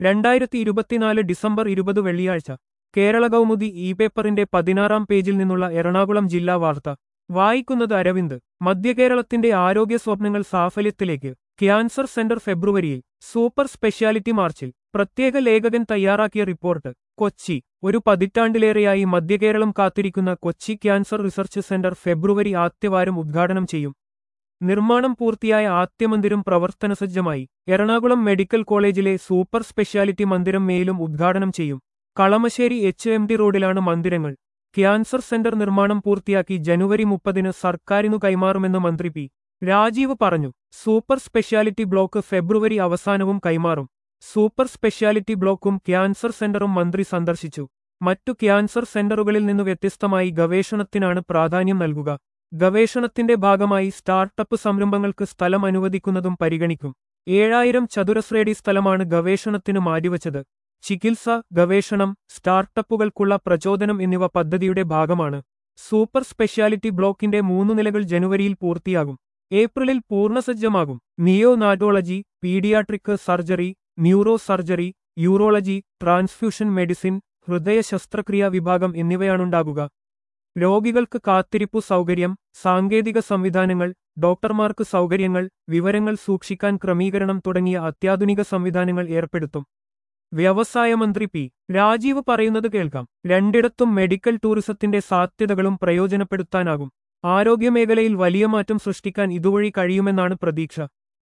രണ്ടായിരത്തി ഇരുപത്തിനാല് ഡിസംബർ ഇരുപത് വെള്ളിയാഴ്ച കേരള കൗമുദി ഇ പേപ്പറിന്റെ പതിനാറാം പേജിൽ നിന്നുള്ള എറണാകുളം ജില്ലാ വാർത്ത വായിക്കുന്നത് അരവിന്ദ് മധ്യകേരളത്തിന്റെ ആരോഗ്യ സ്വപ്നങ്ങൾ സാഫല്യത്തിലേക്ക് ക്യാൻസർ സെന്റർ ഫെബ്രുവരിയിൽ സൂപ്പർ സ്പെഷ്യാലിറ്റി മാർച്ചിൽ പ്രത്യേക ലേഖകൻ തയ്യാറാക്കിയ റിപ്പോർട്ട് കൊച്ചി ഒരു പതിറ്റാണ്ടിലേറെയായി മധ്യകേരളം കാത്തിരിക്കുന്ന കൊച്ചി ക്യാൻസർ റിസർച്ച് സെന്റർ ഫെബ്രുവരി ആദ്യവാരം ഉദ്ഘാടനം ചെയ്യും നിർമ്മാണം പൂർത്തിയായ ആദ്യമന്ദിരം പ്രവർത്തനസജ്ജമായി എറണാകുളം മെഡിക്കൽ കോളേജിലെ സൂപ്പർ സ്പെഷ്യാലിറ്റി മന്ദിരം മേലും ഉദ്ഘാടനം ചെയ്യും കളമശ്ശേരി എച്ച് എം ഡി റോഡിലാണ് മന്ദിരങ്ങൾ ക്യാൻസർ സെന്റർ നിർമ്മാണം പൂർത്തിയാക്കി ജനുവരി മുപ്പതിന് സർക്കാരിനു കൈമാറുമെന്ന് മന്ത്രി പി രാജീവ് പറഞ്ഞു സൂപ്പർ സ്പെഷ്യാലിറ്റി ബ്ലോക്ക് ഫെബ്രുവരി അവസാനവും കൈമാറും സൂപ്പർ സ്പെഷ്യാലിറ്റി ബ്ലോക്കും ക്യാൻസർ സെന്ററും മന്ത്രി സന്ദർശിച്ചു മറ്റു ക്യാൻസർ സെന്ററുകളിൽ നിന്ന് വ്യത്യസ്തമായി ഗവേഷണത്തിനാണ് പ്രാധാന്യം നൽകുക ഗവേഷണത്തിന്റെ ഭാഗമായി സ്റ്റാർട്ടപ്പ് സംരംഭങ്ങൾക്ക് സ്ഥലം അനുവദിക്കുന്നതും പരിഗണിക്കും ഏഴായിരം ചതുരശ്രേടി സ്ഥലമാണ് ഗവേഷണത്തിന് മാറ്റിവച്ചത് ചികിത്സ ഗവേഷണം സ്റ്റാർട്ടപ്പുകൾക്കുള്ള പ്രചോദനം എന്നിവ പദ്ധതിയുടെ ഭാഗമാണ് സൂപ്പർ സ്പെഷ്യാലിറ്റി ബ്ലോക്കിന്റെ മൂന്നു നിലകൾ ജനുവരിയിൽ പൂർത്തിയാകും ഏപ്രിലിൽ പൂർണ്ണസജ്ജമാകും neonatology paediatric surgery neuro surgery urology transfusion medicine ഹൃദയ ശസ്ത്രക്രിയാ വിഭാഗം എന്നിവയാണുണ്ടാകുക രോഗികൾക്ക് കാത്തിരിപ്പു സൗകര്യം സാങ്കേതിക സംവിധാനങ്ങൾ ഡോക്ടർമാർക്ക് സൗകര്യങ്ങൾ വിവരങ്ങൾ സൂക്ഷിക്കാൻ ക്രമീകരണം തുടങ്ങിയ അത്യാധുനിക സംവിധാനങ്ങൾ ഏർപ്പെടുത്തും വ്യവസായ മന്ത്രി പി രാജീവ് പറയുന്നത് കേൾക്കാം രണ്ടിടത്തും മെഡിക്കൽ ടൂറിസത്തിന്റെ സാധ്യതകളും പ്രയോജനപ്പെടുത്താനാകും ആരോഗ്യമേഖലയിൽ വലിയ മാറ്റം സൃഷ്ടിക്കാൻ ഇതുവഴി കഴിയുമെന്നാണ് പ്രതീക്ഷ